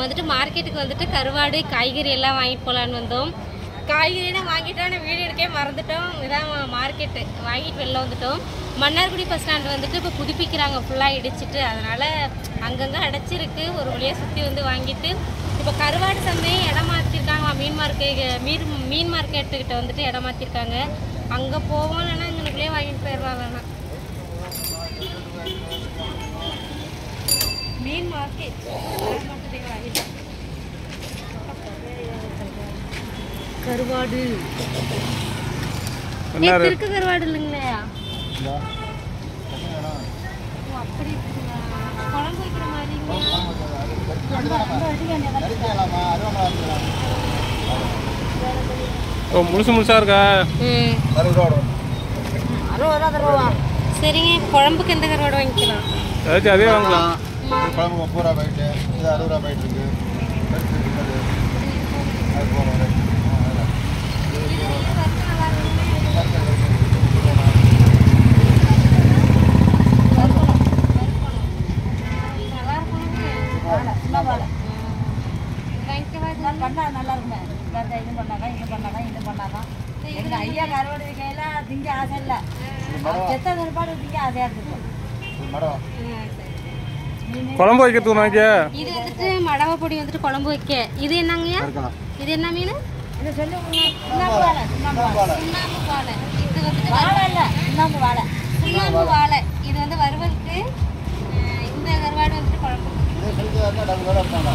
வந்துட்டு மார்க்கெட்டுக்கு வந்துட்டு கருவாடு காய்கறி எல்லாம் வாங்கிட்டு போகலான்னு வந்தோம் காய்கறிலாம் வாங்கிட்டோம் ஆனால் வீடியோ எடுக்கவே மறந்துட்டோம் இதான் மார்க்கெட்டு வாங்கிட்டு வெளில வந்துட்டோம் மன்னார்குடி பஸ் ஸ்டாண்ட் வந்துட்டு இப்போ புதுப்பிக்கிறாங்க ஃபுல்லாக இடிச்சிட்டு அதனால் அங்கங்கே அடைச்சிருக்கு ஒரு வழியாக சுற்றி வந்து வாங்கிட்டு இப்போ கருவாடு சந்தை இடம் மாற்றிருக்காங்க மீன் மார்க்கெட் மீன் மீன் மார்க்கெட்டுக்கிட்ட வந்துட்டு இடம் மாற்றிருக்காங்க அங்கே போவோம் இல்லைன்னா இங்கனுக்குள்ளேயே வாங்கிட்டு போயிடலாம் வேணாம் மீன் மார்க்கெட் கருவாடு என்ன ஏய், திருக்கு கருவாடு இல்லைங்களா ஓ, அப்படி இருக்குங்களா? குழம்பு வைக்கிற மாதிரிங்களா ஓ முழுசு முழுசா இருக்கா ம் அறுபது ரூபா சரிங்க குழம்புக்கு எந்த கருவாடு வாங்கிக்கலாம் ஏதாச்சும் அதே வாங்கலாம் குழம்பு முப்பது ரூபா போயிட்டு இது அறுபது ரூபா போயிட்டு இருக்கு கருத்து இருக்குது. அது போகும் ரேட். ஆ, அதான். நல்லா இருக்கும்ல? வாங்கிக்கவா இது? பண்ணா நல்லா இருக்குமே இந்த இது பண்ணாக்கா இது பண்ணாக்கா இது பண்ணாக்கா எங்க ஐயா கருவாடு வைக்கையில திங்க ஆசை இல்லை செத்த கருப்பாடு திங்க ஆசையா இருக்கு இது மரம் ம், சரி. குழம்பு வைக்கிறதுக்கு வாங்கிக்க இது வந்துட்டு மடவை பொடி வந்துட்டு குழம்பு வைக்க இது என்னங்கய்யா இருக்கலாம் இது என்ன மீன் இது சொல்லி சுண்ணாம்பு வாழை சுண்ணாம்பு வாழை சுண்ணாம்பு வாழை இது வந்துட்டு வாழை இல்லை சுண்ணாம்பு வாழை சுண்ணாம்பு வாழை இது வந்து வறுவலுக்கு அஹ், இந்த கருவாடு வந்துட்டு குழம்பு இதே செலுத்து இருந்தால் டபுள் வேலை இருப்பாங்க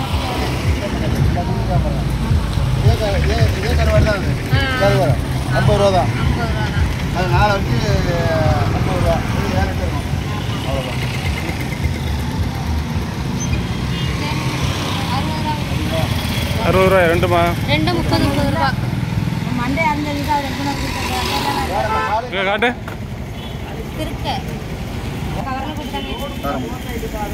இதே கரு- இதே இதே கருவாடு தான் அது கருவாடு ஐம்பது ரூபா தான் ஐம்பது ரூபா தான் அது நாளை வச்சு ஐம்பது ரூபா இது ஏழு எட்டு இருக்கும் அவ்வளோதான் அறுபது ரூபா அறுபது ரூபாய் ரெண்டுமா ரெண்டு முப்பது முப்பது ரூபா மண்டே அந்த இதுக்காக ரெண்டு கொடுத்தாங்க இங்கே காட்டு திருக்க கவரில் கொடுத்தாங்க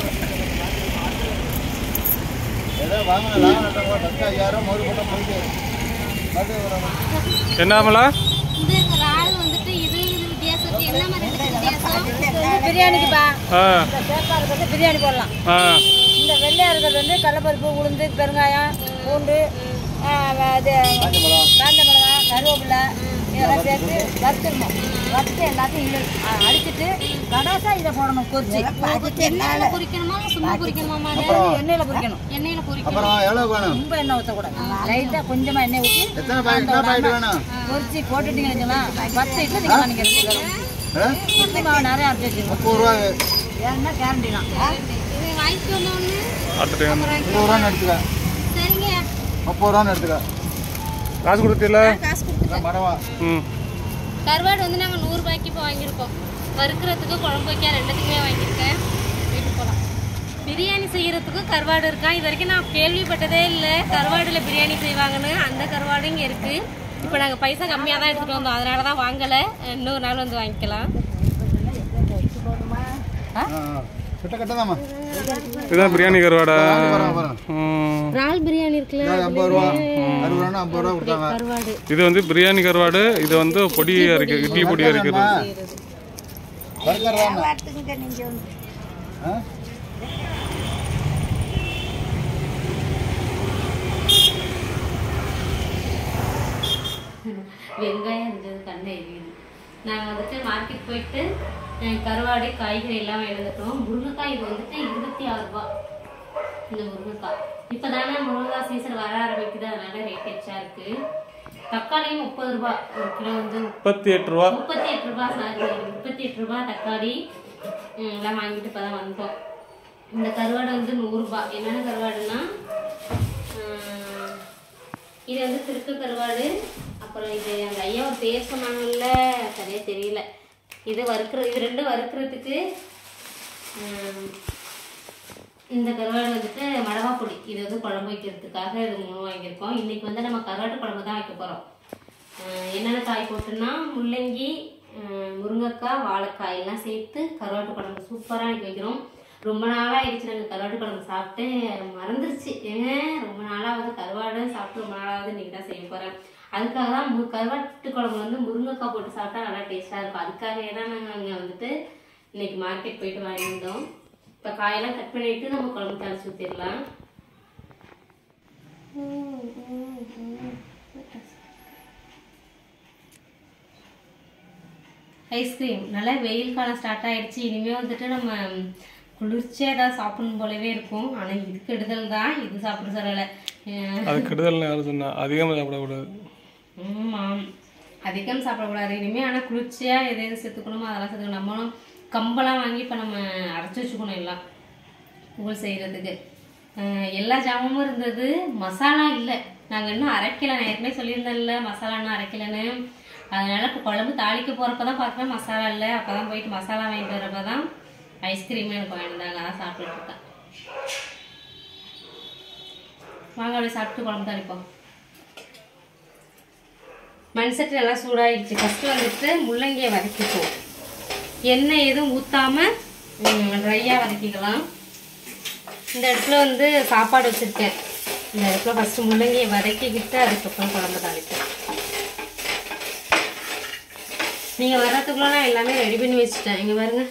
ஏதோ வாங்கினா லாபம் ஃபஸ்ட்டு ஐயாயிரம் மறு போட்டால் போயிட்டு மறுபடியும் ஒரு என்னாமலா இது இறால் வந்துட்டு இது இது வித்தியாசம் என்ன மாதிரி இருக்கு வித்தியாசம் பிரியாணிக்குப்பா ஆ இந்த சேப்பா இருக்கிறது பிரியாணி போடலாம் ஆ இந்த வெள்ளையா இருக்கிறது வந்து கடலப்பருப்பு உளுந்து பெருங்காயம் பூண்டு ஆ, வ- இது காஞ்ச மிளகா கருவேப்பிலை இதெல்லாம் சேர்த்து வறுத்துடணும் வறுத்து எல்லாத்தையும் இது ஆ, அடிச்சிட்டு கடைசா இதை போடணும் பொரிச்சு எண்ணெயில பொரிக்கணுமா இல்ல சும்மா பொரிக்கணுமா எண்ணெயில பொரிக்கணும் எண்ணெயில பொரிக்கணும் அப்புறம் எவ்வளோ வேணும் ரொம்ப எண்ணெய் ஊற்றக்கூடாது லைட்டாக கொஞ்சமாக எண்ணெய் ஊற்றி எத்தனை பாக்கெட் எத்தனை பாக்கெட் வேணும் பொரிச்சு போட்டுட்டீங்கன்னு வச்சுக்கலாம் பத்து இட்லி நீங்கள் பண்ணிக்கிறீங்க ஆ? இட்லி மாவு நிறைய அரைச்சி வச்சுக்கணும் முப்பது ரூபா ஏன்னா கேரண்டி தான் இது வாங்கிட்டு வந்தோடனே அடுத்துட்டு இருபது ரூபான்னு எடுத்துக்க சரிங்க முப்பது ரூபான்னு எடுத்துக்க காசு கொடுத்தில காசு கொடுத்து இதான் மரவா ம் கருவாடு வந்து நாங்கள் நூறுரூபாய்க்கு இப்போ வாங்கியிருக்கோம் வறுக்கிறதுக்கு குழம்பு வைக்க ரெண்டுத்துக்குமே வாங்கியிருக்கேன் வீட்டுக்கு போகலாம் பிரியாணி செய்கிறதுக்கு கருவாடு இருக்கா இது வரைக்கும் நான் கேள்விப்பட்டதே இல்லை கருவாடில் பிரியாணி செய்வாங்கன்னு அந்த கருவாடு இங்கே இருக்குது இப்போ நாங்கள் பைசா கம்மியாக தான் எடுத்துகிட்டு வந்தோம் அதனால தான் வாங்கலை இன்னொரு நாள் வந்து வாங்கிக்கலாம் ஆ ஆ. கிட்ட கட்டதாம்மா இதுதான் பிரியாணி கருவாடா வரேன் வரேன் ம். இறால் பிரியாணி இருக்குல்ல இதான் ஐம்பது ரூபா அறுபது ரூபான்னா ஐம்பது ரூபா கொடுத்தாங்க கருவாடு இது வந்து பிரியாணி கருவாடு இது வந்து பொடி அரைக்க இட்லி பொடி அரைக்கிறது பர்கர் ஆ வெங்காயம் இருந்தது கண்ணை எரியுது நாங்கள் வந்துட்டு மார்க்கெட் போயிட்டு அஹ், கருவாடு காய்கறி எல்லாம் எழுந்துட்டோம் முருங்கைக்காய் இது வந்துட்டு இருபத்தி ஆறு ரூபா இந்த முருங்கைக்காய் இப்போ தானே முருங்கைக்காய் சீசன் வர ஆரம்பிக்குது அதனால ரேட் எச்சா இருக்கு தக்காளியும் முப்பது ரூபா ஒரு கிலோ வந்து முப்பத்தி எட்டு ரூபா முப்பத்தி எட்டு ரூபா சாரி முப்பத்தி எட்டு ரூபா தக்காளி ம், எல்லாம் வாங்கிட்டு இப்போ தான் வந்தோம் இந்த கருவாடு வந்து நூறுரூபா என்னென்ன கருவாடுன்னா ம், இது வந்து திருக்கு கருவாடு அப்புறம் இது அந்த ஐயா ஒரு பேர் சொன்னாங்கல்ல சரியா தெரியல இது வறுக்கிற இது ரெண்டும் வறுக்கிறதுக்கு ம், இந்த கருவாடு வந்துட்டு மிளகா பொடி இது வந்து குழம்பு வைக்கிறதுக்காக இது மூணு வாங்கியிருக்கோம் இன்னைக்கு வந்து நம்ம கருவாட்டு குழம்பு தான் வைக்க போகிறோம் என்னென்ன காய் போட்டுன்னா முள்ளங்கி அஹ் முருங்கைக்காய் வாழைக்காய் எல்லாம் சேர்த்து கருவாட்டு குழம்பு சூப்பராக இன்னைக்கு வைக்கிறோம் ரொம்ப நாளாக ஆயிடுச்சு நாங்கள் கருவாட்டு குழம்பு சாப்பிட்டு மறந்துருச்சு ஏங்க ரொம்ப நாளாவது கருவாடு சாப்பிட்டு ரொம்ப நாளாவது இன்னைக்கு தான் செய்ய போகிறேன் அதுக்காக தான் மு கருவாட்டு குழம்பு வந்து முருங்கைக்காய் போட்டு சாப்பிட்டா நல்லா டேஸ்ட்டாக இருக்கும் அதுக்காகவே தான் நாங்கள் அங்கே வந்துட்டு இன்னைக்கு மார்க்கெட் போயிட்டு வாங்கியிருந்தோம் இப்போ காயெல்லாம் கட் பண்ணிட்டு நம்ம குழம்பு தாளிச்சு ஊற்றிடலாம் ஐஸ்கிரீம் நல்லா வெயில் காலம் ஸ்டார்ட் ஆயிடுச்சு இனிமேல் வந்துட்டு நம்ம குளிர்ச்சியாக ஏதாவது சாப்பிடணும் போலவே இருக்கும் ஆனால் இது கெடுதல் தான் இது சாப்பிட சொல்லலை அது கெடுதல்னு யாரும் சொன்னா அதிகமாக சாப்பிடக்கூடாது ஆமாம் அதிகம் சாப்பிடக்கூடாது இனிமேல் ஆனால் குளிர்ச்சியாக எது எது சேர்த்துக்கணுமோ அதெல்லாம் சேர்த்துக்கணும் நம்மளும் கம்பெல்லாம் வாங்கி இப்போ நம்ம அரைச்சி வச்சுக்கணும் எல்லாம் கூழ் செய்கிறதுக்கு எல்லா ஜாமமும் இருந்தது மசாலா இல்லை நாங்கள் இன்னும் அரைக்கல நான் ஏற்கனவே சொல்லியிருந்தேன்ல மசாலா இன்னும் அரைக்கலன்னு அதனால இப்போ குழம்பு தாளிக்க போகிறப்ப தான் பார்க்குறேன் மசாலா இல்லை அப்போ தான் போயிட்டு மசாலா வாங்கிட்டு வரப்போ தான் ஐஸ்கிரீம் எனக்கு வாங்கியிருந்தாங்க அதான் சாப்பிட்டுட்டு இருக்கேன் வாங்க அப்படியே சாப்பிட்டு குழம்பு தாளிப்போம் மண் சட்டி நல்லா சூடாயிடுச்சு ஃபஸ்ட்டு வந்துட்டு முள்ளங்கியை வதக்கிப்போம் எண்ணெய் எதுவும் ஊற்றாமல் ட்ரையாக வதக்கிக்கலாம் இந்த இடத்துல வந்து சாப்பாடு வச்சுருக்கேன் இந்த இடத்துல ஃபஸ்ட்டு முள்ளங்கியை வதக்கிக்கிட்டு அதுக்கப்புறம் குழம்பு தாளிப்பேன் நீங்கள் வர்றதுக்குள்ள நான் எல்லாமே ரெடி பண்ணி வச்சுட்டேன் இங்கே பாருங்க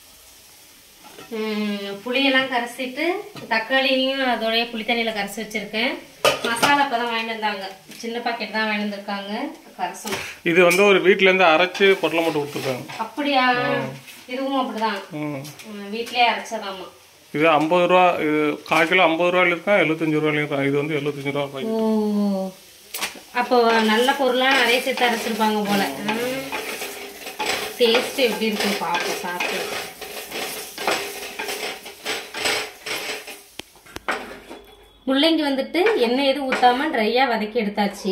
ம், புளியெல்லாம் கரைச்சிட்டு தக்காளியும் அதோடைய புளி தண்ணியில் கரைச்சி வச்சுருக்கேன் மசாலா இப்போ தான் வாங்கிட்டு வந்தாங்க சின்ன பாக்கெட் தான் வாங்கிட்டு வந்திருக்காங்க கரைசணும் இது வந்து ஒரு வீட்ல இருந்து அரைச்சு பொட்டலை மட்டும் கொடுத்துருக்காங்க அப்படியா இதுவும் அப்படிதான் ம். ம், வீட்லயே அரைச்சதாமா இது ஐம்பது ரூபா இது கால் கிலோ ஐம்பது ரூபாயில இருக்கா எழுபத்தஞ்சு ரூபாயில இருக்கா இது வந்து எழுபத்தஞ்சு ரூபா பாக்கெட். ஓ அப்போ நல்ல பொருளாக நிறைய சேர்த்து அரைச்சிருப்பாங்க போல டேஸ்ட் எப்படி இருக்கும் பார்ப்போம் சாப்பிட்டு முள்ளங்கி வந்துட்டு எண்ணெய் எதுவும் ஊத்தாம ட்ரையா வதக்கி எடுத்தாச்சு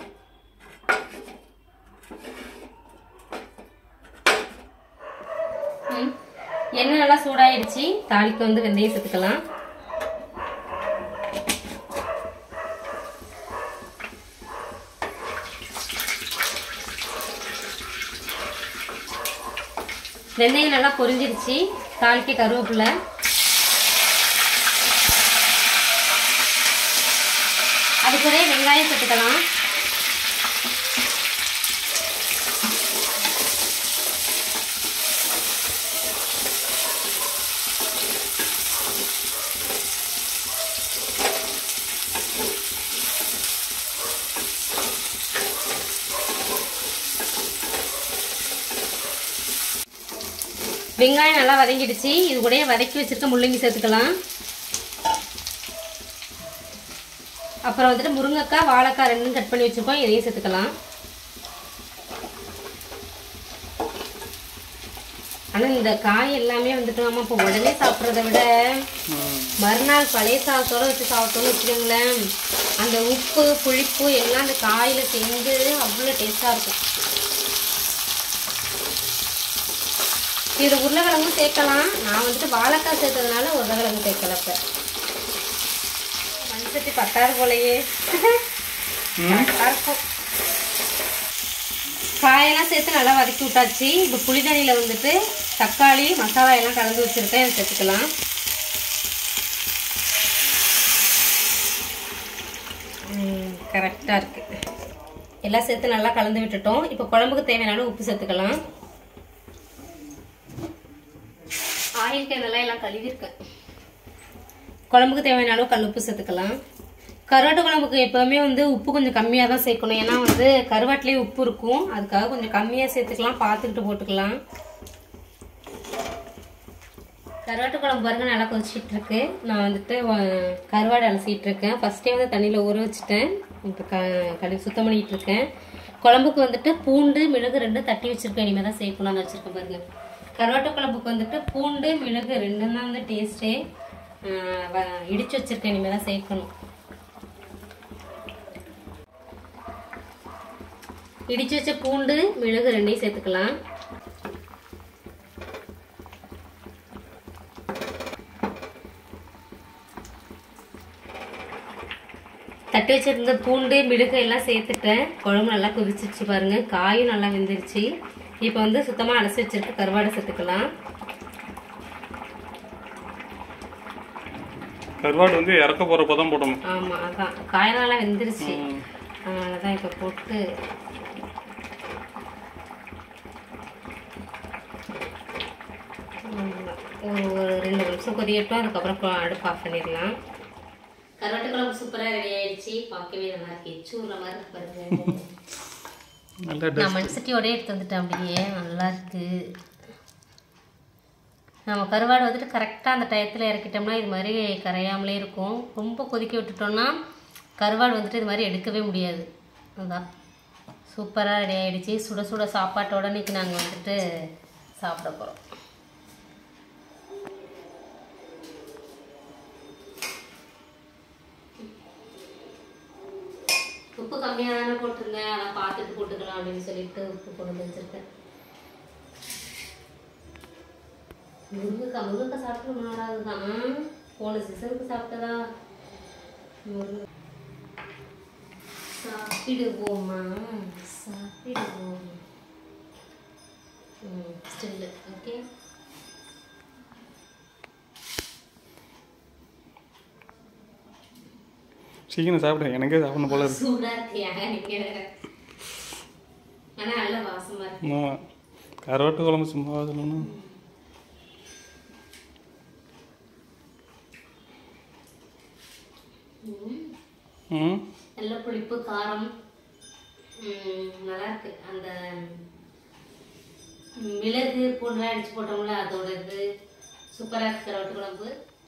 ம். எண்ணெய் நல்லா சூடாயிடுச்சு தாளிக்கு வந்து வெந்தயம் சேர்த்துக்கலாம் வெந்தயம் நல்லா பொரிஞ்சிருச்சு தாளிக்கு கருவேப்பிலை அது கூட வெங்காயம் சேர்த்துக்கலாம் வெங்காயம் நல்லா வதங்கிடுச்சு இது கூடயே வதக்கி வச்சிருக்க முள்ளங்கி சேர்த்துக்கலாம் அப்புறம் வந்துட்டு முருங்கைக்காய் வாழைக்காய் ரெண்டும் கட் பண்ணி வச்சிருக்கோம் இதையும் சேர்த்துக்கலாம் ஆனால் இந்த காய் எல்லாமே வந்துட்டு நம்ம இப்போ உடனே சாப்பிட்றத விட மறுநாள் பழைய சாதத்தோட வச்சு சாப்பிட்டோம்னு வச்சுக்கோங்களேன் அந்த உப்பு புளிப்பு எல்லாம் அந்த காயில் சேர்ந்து அவ்வளோ டேஸ்ட்டாக இருக்கும் இது உருளைக்கிழங்கும் சேர்க்கலாம் நான் வந்துட்டு வாழைக்காய் சேர்த்ததுனால உருளைக்கிழங்கு சேர்க்கல இப்போ மண் சட்டி பத்தாறு போலையே கரெக்டா இருக்கும் காயெல்லாம் சேர்த்து நல்லா வதக்கி விட்டாச்சு இப்போ புளி தண்ணியில் வந்துட்டு தக்காளி மசாலா எல்லாம் கலந்து வச்சுருக்கேன் இதை சேர்த்துக்கலாம் கரெக்டாக இருக்குது எல்லாம் சேர்த்து நல்லா கலந்து விட்டுட்டோம் இப்போ குழம்புக்கு தேவையான அளவு உப்பு சேர்த்துக்கலாம் ஆயில் கேனெல்லாம் எல்லாம் கழுவிருக்கேன் குழம்புக்கு தேவையான அளவு கல் உப்பு சேர்த்துக்கலாம் கருவாட்டு குழம்புக்கு எப்போவுமே வந்து உப்பு கொஞ்சம் கம்மியாக தான் சேர்க்கணும் ஏன்னா வந்து கருவாட்டிலே உப்பு இருக்கும் அதுக்காக கொஞ்சம் கம்மியாக சேர்த்துக்கலாம் பார்த்துக்கிட்டு போட்டுக்கலாம் கருவாட்டு குழம்பு பாருங்க நல்லா கொதிச்சிட்டு இருக்கு நான் வந்துட்டு வ- கருவாடு அலசிட்டு இருக்கேன் ஃபர்ஸ்டே வந்து தண்ணியில் ஊற வச்சுட்டேன் இப்போ க கழுவி சுத்தம் பண்ணிட்டு இருக்கேன் குழம்புக்கு வந்துட்டு பூண்டு மிளகு ரெண்டும் தட்டி வச்சிருக்கேன் இனிமேல் தான் சேர்க்கணும்னு வச்சிருக்கேன் பாருங்க கருவாட்டு குழம்புக்கு வந்துட்டு பூண்டு மிளகு ரெண்டும் தான் வந்து டேஸ்ட்டே இடிச்சு வச்சிருக்கேன் இனிமேல் தான் சேர்க்கணும் இடிச்சு வச்ச பூண்டு மிளகு ரெண்டையும் சேர்த்துக்கலாம் தட்டி வச்சிருந்த பூண்டு மிளகு எல்லாம் சேர்த்துட்டேன் குழம்பு நல்லா கொதிச்சிருச்சு பாருங்க காயும் நல்லா வெந்துருச்சு இப்போ வந்து சுத்தமாக அலசி வச்சிருக்க கருவாடை சேர்த்துக்கலாம் கருவாடு வந்து இறக்க போறப்ப தான் போடணும் ஆமாம் அதான் காயெல்லாம் நல்லா வெந்துருச்சு அதனால தான் இப்போ போட்டு அவ்வளவுதான். ஒரு ஒரு ரெண்டு நிமிஷம் கொதியட்டும் அதுக்கப்புறம் கொ- அடுப்பு ஆஃப் பண்ணிடலாம் கருவாட்டு குழம்பு சூப்பராக ரெடி ஆயிடுச்சு பார்க்கவே நல்லா இருக்கு எச்சூர்ல மாதிரி இருக்கு பாருங்க நல்லா நான் மண்சட்டியோட எடுத்து வந்துட்டேன் அப்படியே நல்லா இருக்கு நம்ம கருவாடு வந்துட்டு கரெக்டாக அந்த டயத்தில் இறக்கிட்டோம்னா இது மாதிரி கரையாமலே இருக்கும் ரொம்ப கொதிக்க விட்டுட்டோம்னா கருவாடு வந்துட்டு இது மாதிரி எடுக்கவே முடியாது அதான் சூப்பராக ரெடி ஆயிடுச்சு சுட சுட சாப்பாட்டோட இன்னைக்கு நாங்கள் வந்துட்டு சாப்பிட போகிறோம் உப்பு கம்மியாக தானே போட்டிருந்தேன் ஆனால் பார்த்துட்டு போட்டுக்கலாம் அப்படின்னு சொல்லிட்டு உப்பு கொண்டு வந்து வச்சிருக்கேன் முருங்கைக்காய் முருங்கைக்காய் சாப்பிட்டு ரொம்ப நாளாக தான் போன சீசனுக்கு சாப்பிட்டதா முருங்கை சாப்பிடுவோமா சாப்பிடுவோம் ம் ஸ்டில்லு ஓகே சீக்கிரம் சாப்பிடு எனக்கே சாப்பிடணும் போல இருக்கு சூடாக இருக்கு ஏங்க நீங்கள் வேற ஆனால் நல்ல வாசமாக இருக்கு ஆமா. கருவாட்டு குழம்பு சும்மா சொல்லணும் ம் ம் நல்ல புளிப்பு காரம் ம், நல்லா இருக்கு அந்த ம், மிளகு பூண்டுலாம் அடிச்சு போட்டோம்ல அதோட இது சூப்பராக இருக்கு கருவாட்டு குழம்பு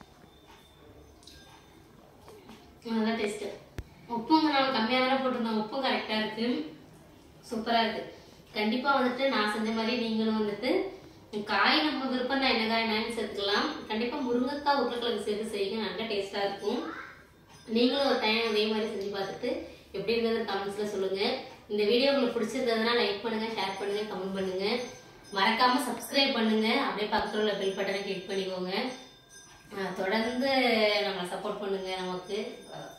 நல்லா டேஸ்ட்டு உப்புங்க நான் கம்மியாக தானே போட்டிருந்தோம் உப்பும் கரெக்டாக இருக்கு சூப்பராக இருக்கு கண்டிப்பாக வந்துட்டு நான் செஞ்ச மாதிரி நீங்களும் வந்துட்டு காய் நம்ம விருப்பம் தான் என்ன காய்னாலும் சேர்த்துக்கலாம் கண்டிப்பாக முருங்கைக்காய் உருளைக்கிழங்கு சேர்த்து செய்யுங்க நல்லா டேஸ்ட்டாக இருக்கும் நீங்களும் ஒரு டைம் இதே மாதிரி செஞ்சு பார்த்துட்டு எப்படி இருந்தது கமெண்ட்ஸில் சொல்லுங்கள் இந்த வீடியோ உங்களுக்கு பிடிச்சிருந்ததுன்னா லைக் பண்ணுங்கள் ஷேர் பண்ணுங்கள் கமெண்ட் பண்ணுங்கள் மறக்காமல் சப்ஸ்கிரைப் பண்ணுங்கள் அப்படியே பக்கத்தில் உள்ள பெல் பட்டனை கிளிக் பண்ணிக்கோங்க அஹ் தொடர்ந்து நம்மளை சப்போர்ட் பண்ணுங்கள் நமக்கு